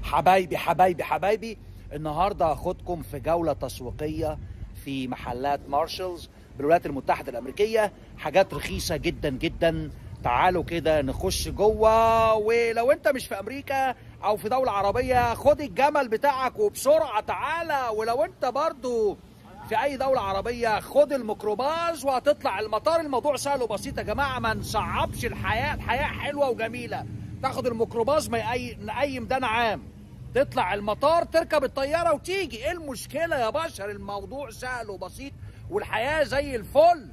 حبايبي حبايبي حبايبي النهارده هاخدكم في جوله تسويقيه في محلات مارشالز بالولايات المتحده الامريكيه حاجات رخيصه جدا جدا تعالوا كده نخش جوه ولو انت مش في امريكا او في دوله عربيه خد الجمل بتاعك وبسرعه تعالى ولو انت برضو في اي دوله عربيه خد الميكروباص وهتطلع المطار الموضوع سهل وبسيط يا جماعه ما نصعبش الحياه الحياه حلوه وجميله تاخد الميكروباص ما يقي- نقيم ده عام تطلع المطار تركب الطياره وتيجي ايه المشكله يا بشر الموضوع سهل وبسيط والحياه زي الفل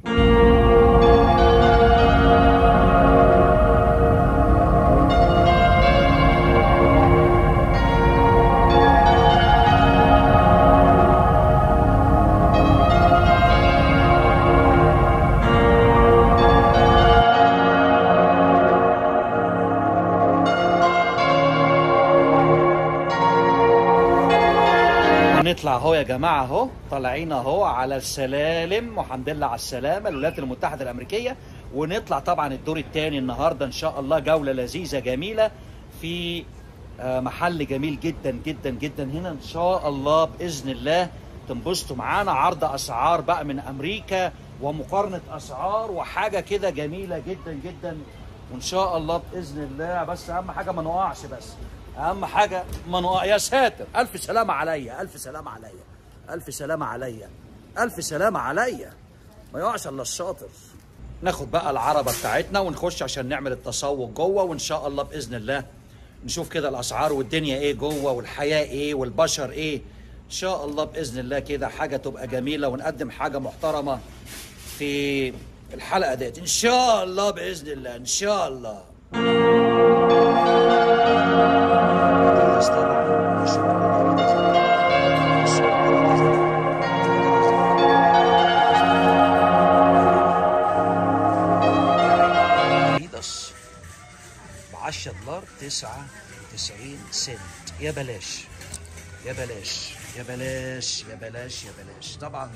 هنطلع اهو يا جماعه اهو طالعين اهو على السلالم والحمد لله على السلامه الولايات المتحده الامريكيه ونطلع طبعا الدور الثاني النهارده ان شاء الله جوله لذيذه جميله في آه، محل جميل جدا جدا جدا هنا ان شاء الله باذن الله تنبسطوا معانا عرض اسعار بقى من امريكا ومقارنه اسعار وحاجه كده جميله جدا جدا وان شاء الله باذن الله بس اهم حاجه ما نقعش بس اهم حاجه ما نقع يا ساتر الف سلامه عليا الف سلامه عليا الف سلامه عليا الف سلامه عليا ما يقعش الا الشاطر ناخد بقى العربه بتاعتنا ونخش عشان نعمل التسوق جوه وان شاء الله باذن الله نشوف كده الاسعار والدنيا ايه جوه والحياه ايه والبشر ايه ان شاء الله باذن الله كده حاجه تبقى جميله ونقدم حاجه محترمه في الحلقه ديت ان شاء الله باذن الله ان شاء الله اديداس ب 10 دولار 99 سنت يا بلاش يا بلاش يا بلاش يا بلاش يا بلاش طبعا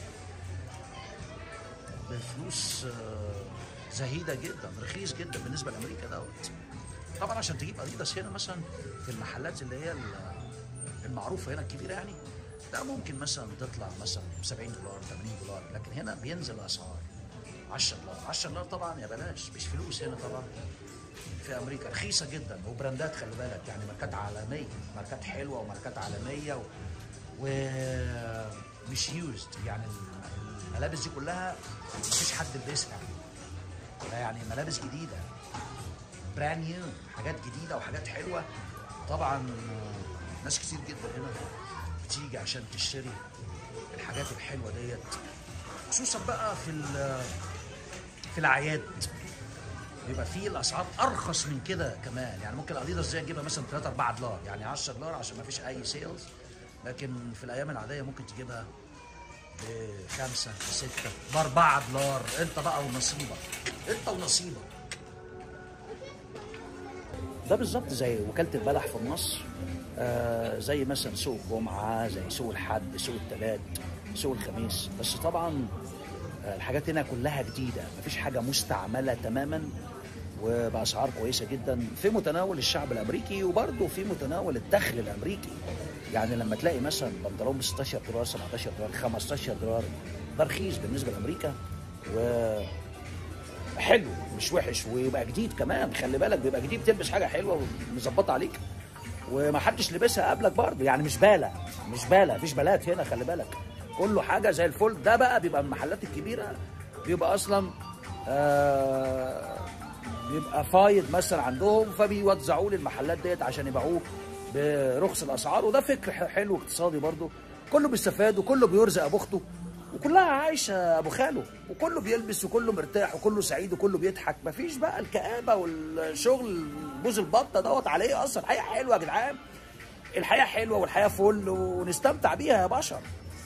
بفلوس آه، زهيده جدا رخيص جدا بالنسبه لامريكا دوت طبعا عشان تجيب اديداس هنا مثلا في المحلات اللي هي ال- المعروفه هنا الكبيره يعني ده ممكن مثلا تطلع مثلا 70 دولار 80 دولار لكن هنا بينزل اسعار 10 دولار 10 دولار طبعا يا بلاش مش فلوس هنا طبعا في امريكا رخيصه جدا وبراندات خلي بالك يعني ماركات عالميه ماركات حلوه وماركات عالميه و... ومش يوزد يعني الملابس دي كلها مفيش حد لبسها ده يعني ملابس جديده براند نيو حاجات جديده وحاجات حلوه طبعا آه، ناس كتير جدا هنا بتيجي عشان تشتري الحاجات الحلوه ديت خصوصا بقى في ال- في الاعياد بيبقى فيه الاسعار ارخص من كده كمان يعني ممكن اديداس زي تجيبها مثلا 3 4 دولار يعني 10 دولار عشان ما فيش اي سيلز لكن في الايام العاديه ممكن تجيبها بخمسة بستة بأربعة دولار أنت بقى ونصيبك أنت ونصيبك ده بالظبط زي وكالة البلح في مصر آه زي مثلا سوق الجمعة زي سوق الحد سوق الثلاث سوق الخميس بس طبعا آه الحاجات هنا كلها جديدة مفيش حاجة مستعملة تماما وبأسعار كويسة جدا في متناول الشعب الأمريكي وبرضه في متناول الدخل الأمريكي يعني لما تلاقي مثلا بنطلون ب 16 دولار 17 دولار 15 دولار ده رخيص بالنسبة لأمريكا و حلو مش وحش ويبقى جديد كمان خلي بالك بيبقى جديد تلبس حاجه حلوه ومظبطه عليك وما حدش لبسها قبلك برضه يعني مش باله مش باله مفيش بلات هنا خلي بالك كله حاجه زي الفل ده بقى بيبقى من المحلات الكبيره بيبقى اصلا آه بيبقى فايض مثلا عندهم فبيوزعوه للمحلات ديت عشان يبيعوه برخص الاسعار وده فكر ح- حلو اقتصادي برضه كله بيستفاد وكله بيرزق ابو اخته وكلها عايشه ابو خاله وكله بيلبس وكله مرتاح وكله سعيد وكله بيضحك مفيش بقى الكآبه والشغل بوز البطه دوت عليه اصلا الحياه حلوه يا جدعان الحياه حلوه والحياه فل ونستمتع بيها يا بشر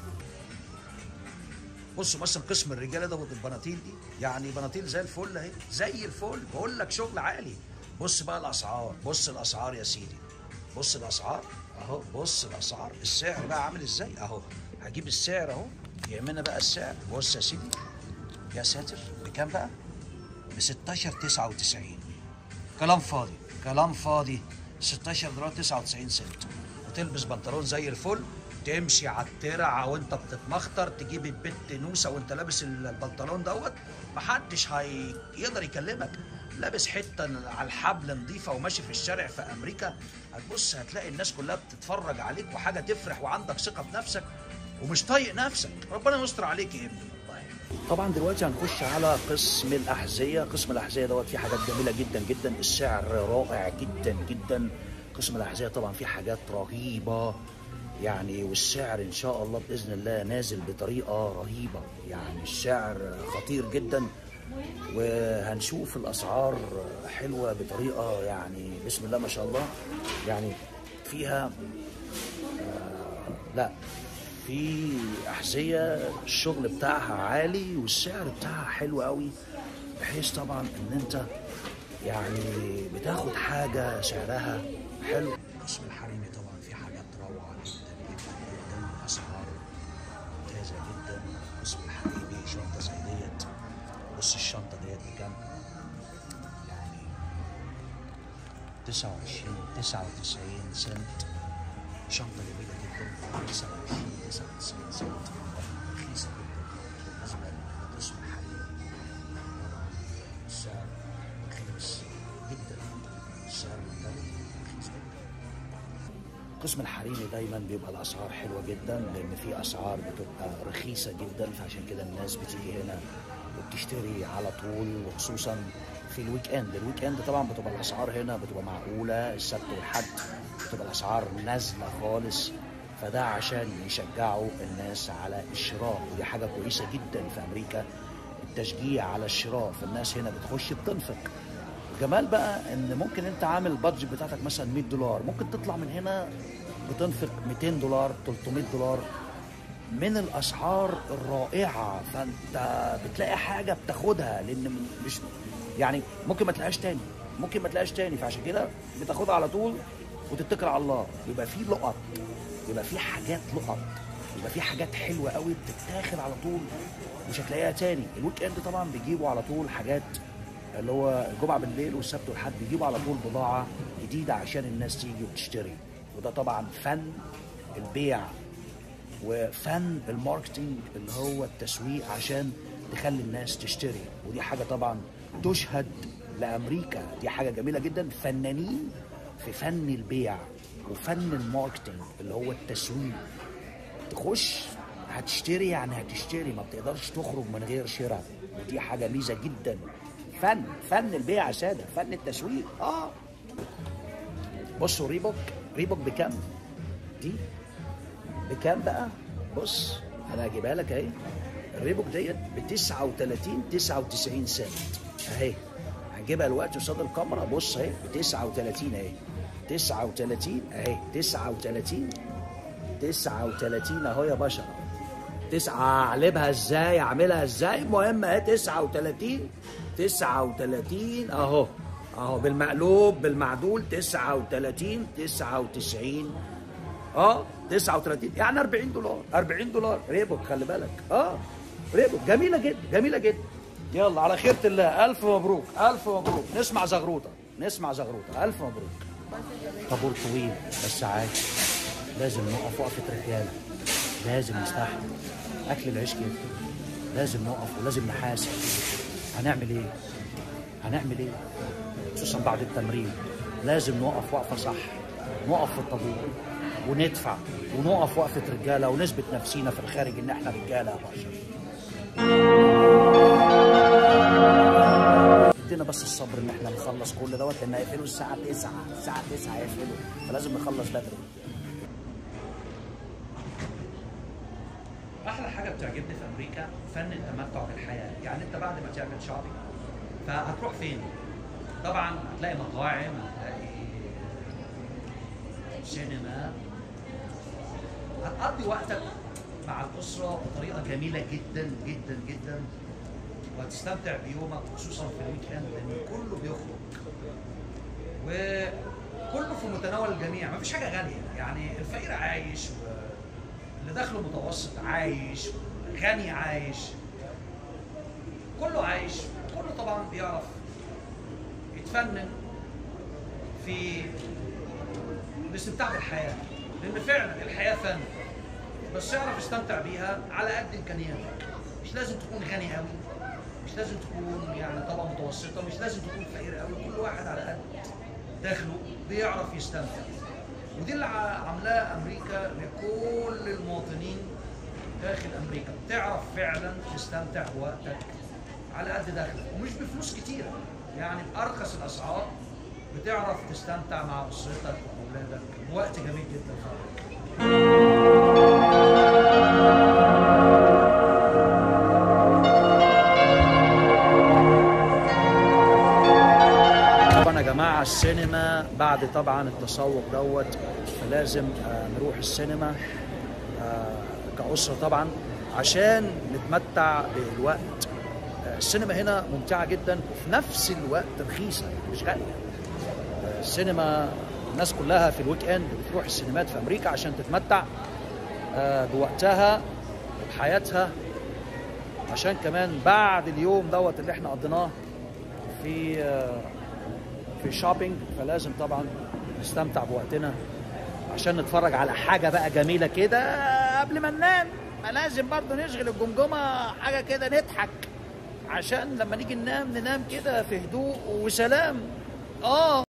بصوا مثلا قسم الرجاله ده البناطيل دي يعني بناطيل زي الفل اهي زي الفل بقول لك شغل عالي بص بقى الاسعار بص الاسعار يا سيدي بص الاسعار اهو بص الاسعار السعر بقى عامل ازاي اهو هجيب السعر اهو يهمنا بقى السعر بص يا سيدي يا ساتر بكام بقى ب 16 99 كلام فاضي كلام فاضي 16 دولار 99 سنت وتلبس بنطلون زي الفل تمشي على الترع وانت بتتمخطر تجيب البت نوسه وانت لابس البنطلون دوت محدش هيقدر يكلمك لابس حته على الحبل نظيفه وماشي في الشارع في امريكا هتبص هتلاقي الناس كلها بتتفرج عليك وحاجه تفرح وعندك ثقه بنفسك ومش طايق نفسك ربنا يستر عليك يا ابني والله طبعا دلوقتي هنخش على قسم الاحذيه قسم الاحذيه دوت فيه حاجات جميله جدا جدا السعر رائع جدا جدا قسم الاحذيه طبعا فيه حاجات رهيبه يعني والسعر ان شاء الله باذن الله نازل بطريقه رهيبه يعني السعر خطير جدا وهنشوف الاسعار حلوه بطريقه يعني بسم الله ما شاء الله يعني فيها آه لا في احذيه الشغل بتاعها عالي والسعر بتاعها حلو قوي بحيث طبعا ان انت يعني بتاخد حاجه سعرها حلو قسم الحريمي طبعا في حاجات روعه جدا جدا جدا اسعار ممتازه جدا قسم الحريمي شنطه زي ديت بص الشنطه ديت بكام يعني 29 99 سنت شنطه جميله جدا 29 99 سنت رخيصه جدا بالنسبه لقسم الحريمي السعر رخيص جدا السعر مختلف رخيص جدا قسم الحريمي دايما بيبقى الاسعار حلوه جدا لان في اسعار بتبقى رخيصه جدا فعشان كده الناس بتيجي هنا وبتشتري على طول وخصوصا في الويك اند الويك اند طبعا بتبقى الاسعار هنا بتبقى معقوله السبت والحد بتبقى الاسعار نازله خالص فده عشان يشجعوا الناس على الشراء ودي حاجه كويسه جدا في امريكا التشجيع على الشراء فالناس هنا بتخش بتنفق الجمال بقى ان ممكن انت عامل البادجت بتاعتك مثلا 100 دولار ممكن تطلع من هنا بتنفق 200 دولار 300 دولار من الاسعار الرائعه فانت بتلاقي حاجه بتاخدها لان مش يعني ممكن ما تلاقيهاش تاني ممكن ما تلاقيهاش تاني فعشان كده بتاخدها على طول وتتكل على الله يبقى في لقط يبقى في حاجات لقط يبقى في حاجات حلوه قوي بتتاخد على طول مش هتلاقيها تاني الويك اند طبعا بيجيبوا على طول حاجات اللي هو الجمعه بالليل والسبت والحد بيجيبوا على طول بضاعه جديده عشان الناس تيجي وتشتري وده طبعا فن البيع وفن الماركتينج اللي هو التسويق عشان تخلي الناس تشتري ودي حاجه طبعا تشهد لامريكا دي حاجه جميله جدا فنانين في فن البيع وفن الماركتينج اللي هو التسويق تخش هتشتري يعني هتشتري ما بتقدرش تخرج من غير شراء ودي حاجه ميزه جدا فن فن البيع يا ساده فن التسويق اه بصوا ريبوك ريبوك بكام دي بكام بقى بص انا هجيبها لك اهي الريبوك ديت ب 39 99 سنت اهي هنجيبها دلوقتي قصاد الكاميرا بص اهي ب 39 اهي 39 اهي 39 39 اهو يا بشر تسعة اعلبها ازاي اعملها ازاي المهم اهي 39 39 اهو اهو بالمقلوب بالمعدول 39 99 اه 39 يعني 40 دولار 40 دولار ريبوك خلي بالك اه ريبوك جميله جدا جميله جدا يلا على خيرة الله الف مبروك الف مبروك نسمع زغروطه نسمع زغروطه الف مبروك طابور طويل بس عادي لازم نقف وقفه رجاله لازم نستحمل اكل العيش كده لازم نقف ولازم نحاسب هنعمل ايه هنعمل ايه خصوصا بعد التمرين لازم نقف وقفه صح نقف في الطابور وندفع ونقف وقفه رجاله ونثبت نفسينا في الخارج ان احنا رجاله يا بشر ادينا بس الصبر ان احنا نخلص كل دوت لان هيقفلوا الساعه 9 الساعه 9 هيقفلوا فلازم نخلص بدري احلى حاجه بتعجبني في امريكا فن التمتع بالحياه يعني انت بعد ما تعمل شعبي فهتروح فين طبعا هتلاقي مطاعم هتلاقي سينما هتقضي وقتك مع الاسره بطريقه جميله جدا جدا جدا وهتستمتع بيومك خصوصا في الويك اند لان كله بيخرج وكله في متناول الجميع مفيش حاجه غاليه يعني الفقير عايش واللي دخله متوسط عايش غني عايش كله عايش كله طبعا بيعرف يتفنن في الاستمتاع بالحياه لان فعلا الحياه فن بس اعرف استمتع بيها على قد امكانياتك مش لازم تكون غني قوي مش لازم تكون يعني طبقه متوسطه مش لازم تكون فقير قوي كل واحد على قد دخله بيعرف يستمتع ودي اللي ع- عاملاه امريكا لكل المواطنين داخل امريكا بتعرف فعلا تستمتع بوقتك على قد دخلك ومش بفلوس كتيره يعني بارخص الاسعار بتعرف تستمتع مع اسرتك واولادك بوقت جميل جدا في امريكا طبعا يا جماعه السينما بعد طبعا التسوق دوت فلازم آه، نروح السينما آه، كأسرة طبعا عشان نتمتع بالوقت آه، السينما هنا ممتعة جدا وفي نفس الوقت رخيصة مش غالية آه، السينما الناس كلها في الويك اند بتروح السينمات في امريكا عشان تتمتع آه، بوقتها وبحياتها عشان كمان بعد اليوم دوت اللي احنا قضيناه في آه، في شوبينج فلازم طبعا نستمتع بوقتنا عشان نتفرج على حاجة بقى جميلة كده قبل ما ننام ما لازم برضه نشغل الجمجمة حاجة كده نضحك عشان لما نيجي ننام ننام كده في هدوء وسلام اه